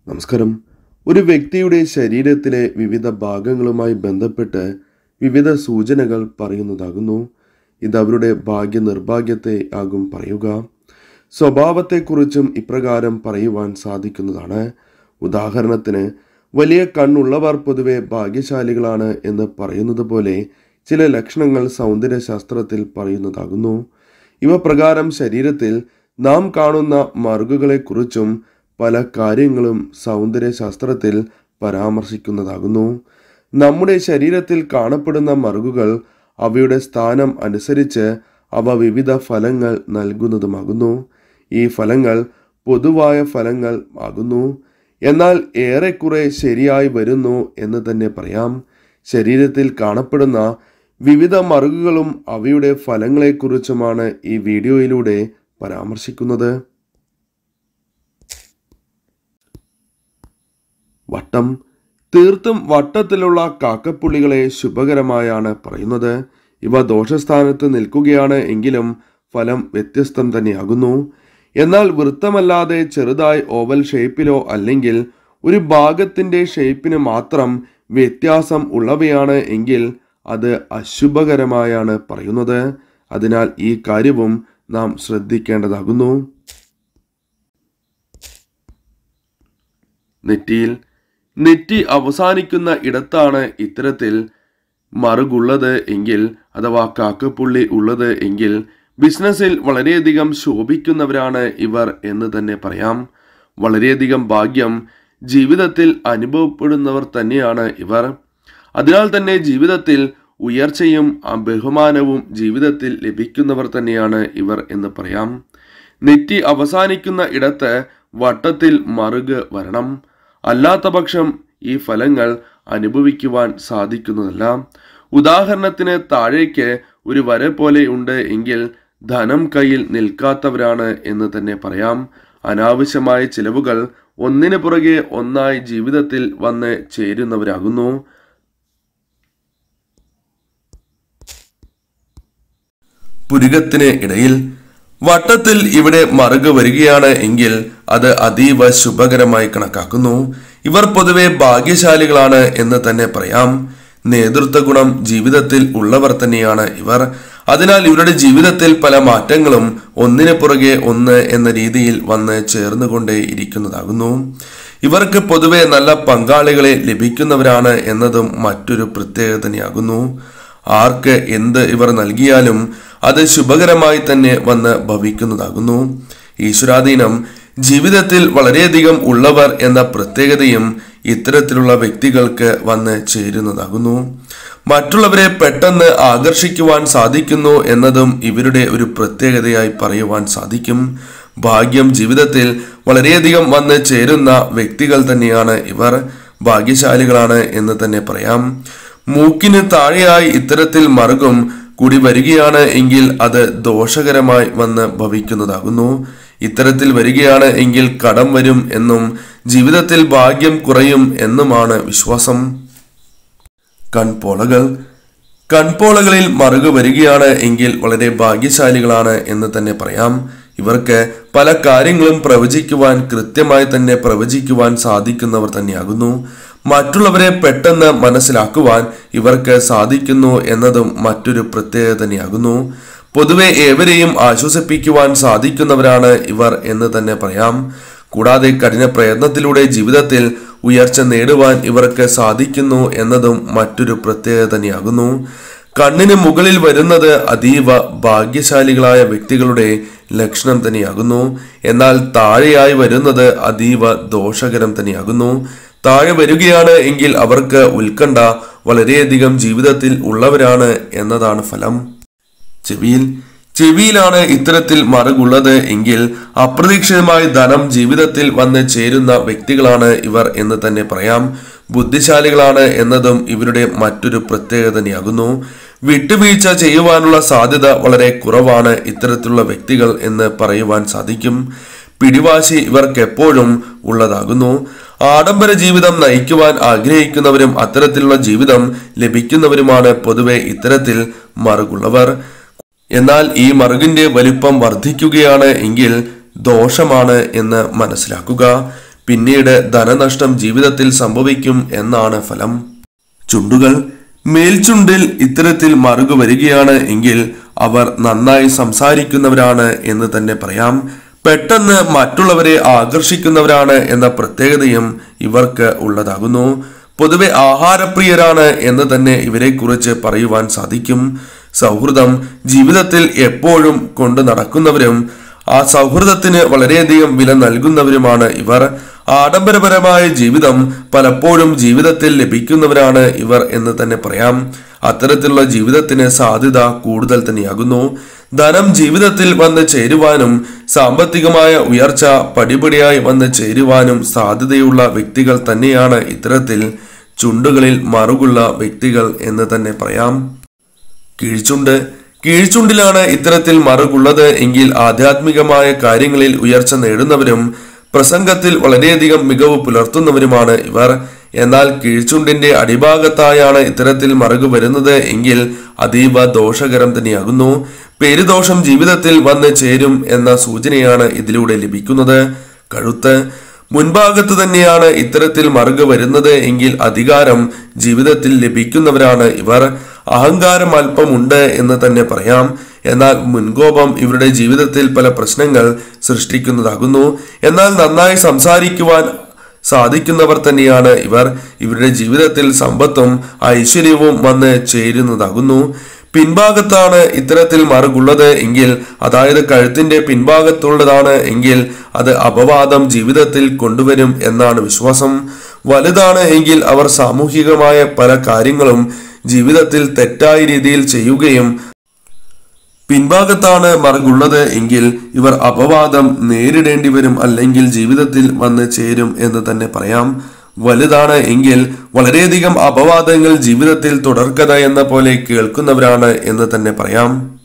നമസ്കാരം ഒരു വ്യക്തിയുടെ ശരീരത്തിലെ വിവിധ ഭാഗങ്ങളുമായി ബന്ധപ്പെട്ട് വിവിധ സൂചനകൾ പറയുന്നതാകുന്നു ഇത് അവരുടെ ഭാഗ്യ നിർഭാഗ്യത്തെ ആകും പറയുക സ്വഭാവത്തെക്കുറിച്ചും ഇപ്രകാരം പറയുവാൻ സാധിക്കുന്നതാണ് ഉദാഹരണത്തിന് വലിയ കണ്ണുള്ളവർ പൊതുവെ ഭാഗ്യശാലികളാണ് എന്ന് പറയുന്നത് പോലെ ചില ലക്ഷണങ്ങൾ സൗന്ദര്യശാസ്ത്രത്തിൽ പറയുന്നതാകുന്നു ഇവ പ്രകാരം ശരീരത്തിൽ നാം കാണുന്ന മറുകുകളെക്കുറിച്ചും പല കാര്യങ്ങളും സൗന്ദര്യശാസ്ത്രത്തിൽ പരാമർശിക്കുന്നതാകുന്നു നമ്മുടെ ശരീരത്തിൽ കാണപ്പെടുന്ന മറുകുകൾ അവയുടെ സ്ഥാനം അനുസരിച്ച് അവ വിവിധ ഫലങ്ങൾ നൽകുന്നതുമാകുന്നു ഈ ഫലങ്ങൾ പൊതുവായ ഫലങ്ങൾ ആകുന്നു എന്നാൽ ഏറെക്കുറെ ശരിയായി വരുന്നു എന്ന് തന്നെ പറയാം ശരീരത്തിൽ കാണപ്പെടുന്ന വിവിധ മറുകുകളും അവയുടെ ഫലങ്ങളെക്കുറിച്ചുമാണ് ഈ വീഡിയോയിലൂടെ പരാമർശിക്കുന്നത് വട്ടം തീർത്തും വട്ടത്തിലുള്ള കാക്കപ്പുള്ളികളെ ശുഭകരമായാണ് പറയുന്നത് ഇവ ദോഷസ്ഥാനത്ത് നിൽക്കുകയാണ് എങ്കിലും ഫലം വ്യത്യസ്തം തന്നെയാകുന്നു എന്നാൽ വൃത്തമല്ലാതെ ചെറുതായി ഓവൽ ഷേപ്പിലോ അല്ലെങ്കിൽ ഒരു ഭാഗത്തിൻ്റെ ഷേപ്പിന് മാത്രം വ്യത്യാസം ഉള്ളവയാണ് എങ്കിൽ അത് അശുഭകരമായാണ് പറയുന്നത് അതിനാൽ ഈ കാര്യവും നാം ശ്രദ്ധിക്കേണ്ടതാകുന്നു നെറ്റിയിൽ നെറ്റി അവസാനിക്കുന്ന ഇടത്താണ് ഇത്തരത്തിൽ മറുകുള്ളത് എങ്കിൽ അഥവാ കാക്കപ്പുള്ളി ഉള്ളത് എങ്കിൽ ബിസിനസ്സിൽ വളരെയധികം ശോഭിക്കുന്നവരാണ് ഇവർ എന്ന് തന്നെ പറയാം വളരെയധികം ഭാഗ്യം ജീവിതത്തിൽ അനുഭവപ്പെടുന്നവർ തന്നെയാണ് ഇവർ അതിനാൽ തന്നെ ജീവിതത്തിൽ ഉയർച്ചയും ആ ബഹുമാനവും ജീവിതത്തിൽ ലഭിക്കുന്നവർ തന്നെയാണ് ഇവർ എന്ന് പറയാം നെറ്റി അവസാനിക്കുന്ന ഇടത്ത് വട്ടത്തിൽ മറുക് വരണം അല്ലാത്ത പക്ഷം ഈ ഫലങ്ങൾ അനുഭവിക്കുവാൻ സാധിക്കുന്നതല്ല ഉദാഹരണത്തിന് താഴേക്ക് ഒരു വര പോലെ ഉണ്ട് എങ്കിൽ ധനം കയ്യിൽ നിൽക്കാത്തവരാണ് എന്ന് തന്നെ പറയാം അനാവശ്യമായ ചിലവുകൾ ഒന്നിനു പുറകെ ഒന്നായി ജീവിതത്തിൽ വന്ന് ചേരുന്നവരാകുന്നു പുരുകത്തിന് ഇടയിൽ വട്ടത്തിൽ ഇവിടെ മറുക വരികയാണ് എങ്കിൽ അത് അതീവ ശുഭകരമായി കണക്കാക്കുന്നു ഇവർ പൊതുവെ ഭാഗ്യശാലികളാണ് എന്ന് തന്നെ പറയാം നേതൃത്വ ഗുണം ജീവിതത്തിൽ ഉള്ളവർ തന്നെയാണ് ഇവർ അതിനാൽ ഇവരുടെ ജീവിതത്തിൽ പല മാറ്റങ്ങളും ഒന്നിനു പുറകെ ഒന്ന് എന്ന രീതിയിൽ വന്ന് ചേർന്നുകൊണ്ടേ ഇരിക്കുന്നതാകുന്നു ഇവർക്ക് പൊതുവെ നല്ല പങ്കാളികളെ ലഭിക്കുന്നവരാണ് എന്നതും മറ്റൊരു പ്രത്യേകത തന്നെയാകുന്നു ആർക്ക് എന്ത് ഇവർ നൽകിയാലും അത് ശുഭകരമായി തന്നെ വന്ന് ഭവിക്കുന്നതാകുന്നു ഈശ്വരാധീനം ജീവിതത്തിൽ വളരെയധികം ഉള്ളവർ എന്ന പ്രത്യേകതയും ഇത്തരത്തിലുള്ള വ്യക്തികൾക്ക് വന്ന് ചേരുന്നതാകുന്നു മറ്റുള്ളവരെ പെട്ടെന്ന് ആകർഷിക്കുവാൻ സാധിക്കുന്നു എന്നതും ഇവരുടെ ഒരു പ്രത്യേകതയായി പറയുവാൻ സാധിക്കും ഭാഗ്യം ജീവിതത്തിൽ വളരെയധികം വന്ന് ചേരുന്ന വ്യക്തികൾ തന്നെയാണ് ഇവർ ഭാഗ്യശാലികളാണ് എന്ന് തന്നെ പറയാം മൂക്കിന് താഴെയായി ഇത്തരത്തിൽ മറുകും കൂടി വരികയാണ് എങ്കിൽ അത് ദോഷകരമായി വന്ന് ഭവിക്കുന്നതാകുന്നു ഇത്തരത്തിൽ വരികയാണ് എങ്കിൽ കടം വരും എന്നും ജീവിതത്തിൽ ഭാഗ്യം കുറയും എന്നുമാണ് വിശ്വാസം കൺപോളകൾ കൺപോളകളിൽ മറുക വരികയാണ് എങ്കിൽ വളരെ ഭാഗ്യശാലികളാണ് എന്ന് തന്നെ പറയാം ഇവർക്ക് പല കാര്യങ്ങളും പ്രവചിക്കുവാൻ കൃത്യമായി തന്നെ പ്രവചിക്കുവാൻ സാധിക്കുന്നവർ തന്നെയാകുന്നു മറ്റുള്ളവരെ പെട്ടെന്ന് മനസ്സിലാക്കുവാൻ ഇവർക്ക് സാധിക്കുന്നു എന്നതും മറ്റൊരു പ്രത്യേകത തന്നെയാകുന്നു പൊതുവെ ഏവരെയും ആശ്വസിപ്പിക്കുവാൻ സാധിക്കുന്നവരാണ് ഇവർ എന്ന് തന്നെ പറയാം കൂടാതെ കഠിന പ്രയത്നത്തിലൂടെ ജീവിതത്തിൽ ഉയർച്ച നേടുവാൻ ഇവർക്ക് സാധിക്കുന്നു എന്നതും മറ്റൊരു പ്രത്യേകത തന്നെയാകുന്നു കണ്ണിന് മുകളിൽ വരുന്നത് അതീവ ഭാഗ്യശാലികളായ വ്യക്തികളുടെ ലക്ഷണം തന്നെയാകുന്നു എന്നാൽ താഴെയായി വരുന്നത് അതീവ ദോഷകരം തന്നെയാകുന്നു താഴെ വരികയാണ് എങ്കിൽ അവർക്ക് ഉത്കണ്ഠ വളരെയധികം ജീവിതത്തിൽ ഉള്ളവരാണ് എന്നതാണ് ഫലം ചെവിയിൽ ചെവിയിലാണ് ഇത്തരത്തിൽ മറുകുള്ളത് എങ്കിൽ അപ്രതീക്ഷിതമായി ധനം ജീവിതത്തിൽ വന്ന് ചേരുന്ന വ്യക്തികളാണ് ഇവർ എന്ന് തന്നെ പറയാം ബുദ്ധിശാലികളാണ് എന്നതും ഇവരുടെ മറ്റൊരു പ്രത്യേകത തന്നെയാകുന്നു വിട്ടുവീഴ്ച ചെയ്യുവാനുള്ള സാധ്യത വളരെ കുറവാണ് ഇത്തരത്തിലുള്ള വ്യക്തികൾ എന്ന് പറയുവാൻ സാധിക്കും പിടിവാശി ഇവർക്ക് എപ്പോഴും ഉള്ളതാകുന്നു ആഡംബര ജീവിതം നയിക്കുവാൻ ആഗ്രഹിക്കുന്നവരും അത്തരത്തിലുള്ള ജീവിതം ലഭിക്കുന്നവരുമാണ് പൊതുവെ ഇത്തരത്തിൽ മറുകുള്ളവർ എന്നാൽ ഈ മറുകിന്റെ വലിപ്പം വർദ്ധിക്കുകയാണ് എങ്കിൽ ദോഷമാണ് എന്ന് മനസ്സിലാക്കുക പിന്നീട് ധനനഷ്ടം ജീവിതത്തിൽ സംഭവിക്കും എന്നാണ് ഫലം ചുണ്ടുകൾ മേൽചുണ്ടിൽ ഇത്തരത്തിൽ മറുകു വരികയാണ് എങ്കിൽ അവർ നന്നായി സംസാരിക്കുന്നവരാണ് എന്ന് തന്നെ പറയാം പെട്ടെന്ന് മറ്റുള്ളവരെ ആകർഷിക്കുന്നവരാണ് എന്ന പ്രത്യേകതയും ഇവർക്ക് ഉള്ളതാകുന്നു പൊതുവെ ആഹാരപ്രിയരാണ് എന്ന് തന്നെ ഇവരെക്കുറിച്ച് പറയുവാൻ സാധിക്കും സൗഹൃദം ജീവിതത്തിൽ എപ്പോഴും കൊണ്ടു നടക്കുന്നവരും ആ സൗഹൃദത്തിന് വളരെയധികം വില നൽകുന്നവരുമാണ് ഇവർ ആഡംബരപരമായ ജീവിതം പലപ്പോഴും ജീവിതത്തിൽ ലഭിക്കുന്നവരാണ് ഇവർ എന്ന് തന്നെ പറയാം അത്തരത്തിലുള്ള ജീവിതത്തിന് സാധ്യത കൂടുതൽ തന്നെയാകുന്നു ധനം ജീവിതത്തിൽ വന്ന് ചേരുവാനും സാമ്പത്തികമായ ഉയർച്ച പടിപടിയായി വന്ന് ചേരുവാനും സാധ്യതയുള്ള വ്യക്തികൾ തന്നെയാണ് ഇത്തരത്തിൽ ചുണ്ടുകളിൽ മറുകുള്ള വ്യക്തികൾ എന്ന് തന്നെ പറയാം കീഴ്ചുണ്ട് കീഴ്ചുണ്ടിലാണ് ഇത്തരത്തിൽ മറുകുള്ളത് എങ്കിൽ ആധ്യാത്മികമായ കാര്യങ്ങളിൽ ഉയർച്ച നേടുന്നവരും പ്രസംഗത്തിൽ വളരെയധികം മികവ് പുലർത്തുന്നവരുമാണ് ഇവർ എന്നാൽ കീഴ്ചുണ്ടിന്റെ അടിഭാഗത്തായാണ് ഇത്തരത്തിൽ മറുകു വരുന്നത് എങ്കിൽ അതീവ ദോഷകരം തന്നെയാകുന്നു പേരുദോഷം ജീവിതത്തിൽ വന്ന് ചേരും എന്ന സൂചനയാണ് ഇതിലൂടെ ലഭിക്കുന്നത് കഴുത്ത് മുൻഭാഗത്ത് തന്നെയാണ് ഇത്തരത്തിൽ മറുകു വരുന്നത് എങ്കിൽ അധികാരം ജീവിതത്തിൽ ലഭിക്കുന്നവരാണ് ഇവർ അഹങ്കാരം അല്പമുണ്ട് എന്ന് തന്നെ പറയാം എന്നാൽ മുൻകോപം ഇവരുടെ ജീവിതത്തിൽ പല പ്രശ്നങ്ങൾ സൃഷ്ടിക്കുന്നതാകുന്നു എന്നാൽ നന്നായി സംസാരിക്കുവാൻ സാധിക്കുന്നവർ തന്നെയാണ് ഇവർ ഇവരുടെ ജീവിതത്തിൽ സമ്പത്തും ഐശ്വര്യവും വന്ന് ചേരുന്നതാകുന്നു പിൻഭാഗത്താണ് ഇത്തരത്തിൽ മറുകുള്ളത് എങ്കിൽ അതായത് കഴുത്തിന്റെ പിൻഭാഗത്തുള്ളതാണ് എങ്കിൽ അത് അപവാദം ജീവിതത്തിൽ കൊണ്ടുവരും എന്നാണ് വിശ്വാസം വലുതാണ് എങ്കിൽ അവർ സാമൂഹികമായ പല കാര്യങ്ങളും ജീവിതത്തിൽ തെറ്റായ രീതിയിൽ ചെയ്യുകയും പിൻഭാഗത്താണ് മറുകുള്ളത് എങ്കിൽ ഇവർ അപവാദം നേരിടേണ്ടി വരും അല്ലെങ്കിൽ ജീവിതത്തിൽ വന്ന് ചേരും എന്ന് തന്നെ പറയാം വലുതാണ് എങ്കിൽ വളരെയധികം അപവാദങ്ങൾ ജീവിതത്തിൽ തുടർക്കഥ എന്ന പോലെ കേൾക്കുന്നവരാണ് എന്ന് തന്നെ പറയാം